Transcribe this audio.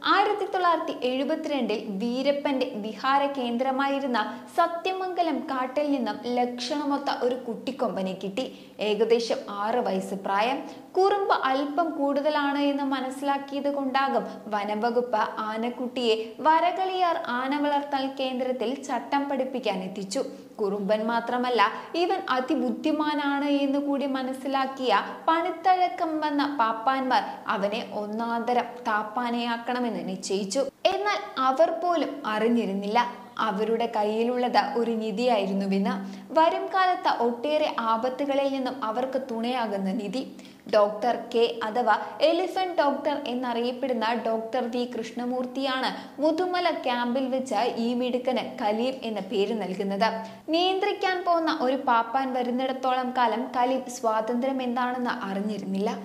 ആയിരത്തി തൊള്ളായിരത്തി എഴുപത്തിരണ്ടിൽ വീരപ്പന്റെ വിഹാര കേന്ദ്രമായിരുന്ന സത്യമംഗലം കാട്ടിൽ നിന്നും ലക്ഷണമൊത്ത ഒരു കുട്ടിക്കൊമ്പനെ കിട്ടി ഏകദേശം ആറ് വയസ്സ് പ്രായം കുറുമ്പ് അല്പം കൂടുതലാണ് എന്ന് മനസ്സിലാക്കിയത് കൊണ്ടാകും വനംവകുപ്പ് ആനക്കുട്ടിയെ വരകളിയാർ ആന വളർത്തൽ കേന്ദ്രത്തിൽ ചട്ടം പഠിപ്പിക്കാൻ എത്തിച്ചു കുറുമ്പൻ മാത്രമല്ല ഇവൻ അതിബുദ്ധിമാനാണ് എന്ന് കൂടി മനസ്സിലാക്കിയ പണിത്തഴക്കം വന്ന പാപ്പാന്മാർ അവനെ ഒന്നാന്തരം താപ്പാനയാക്കണമെന്ന് നിശ്ചയിച്ചു എന്നാൽ അവർ പോലും അറിഞ്ഞിരുന്നില്ല അവരുടെ കയ്യിലുള്ളത് ഒരു നിധിയായിരുന്നുവെന്ന് വരും കാലത്ത് ഒട്ടേറെ ആപത്തുകളിൽ നിന്നും അവർക്ക് തുണയാകുന്ന നിധി ഡോക്ടർ കെ അഥവാ എലിഫന്റ് ഡോക്ടർ എന്നറിയപ്പെടുന്ന ഡോക്ടർ വി കൃഷ്ണമൂർത്തിയാണ് മുതുമല ക്യാമ്പിൽ വെച്ച് ഈ മിടുക്കന് കലീം എന്ന പേര് നൽകുന്നത് നിയന്ത്രിക്കാൻ പോകുന്ന ഒരു പാപ്പാൻ വരുന്നിടത്തോളം കാലം കലീം സ്വാതന്ത്ര്യം എന്താണെന്ന് അറിഞ്ഞിരുന്നില്ല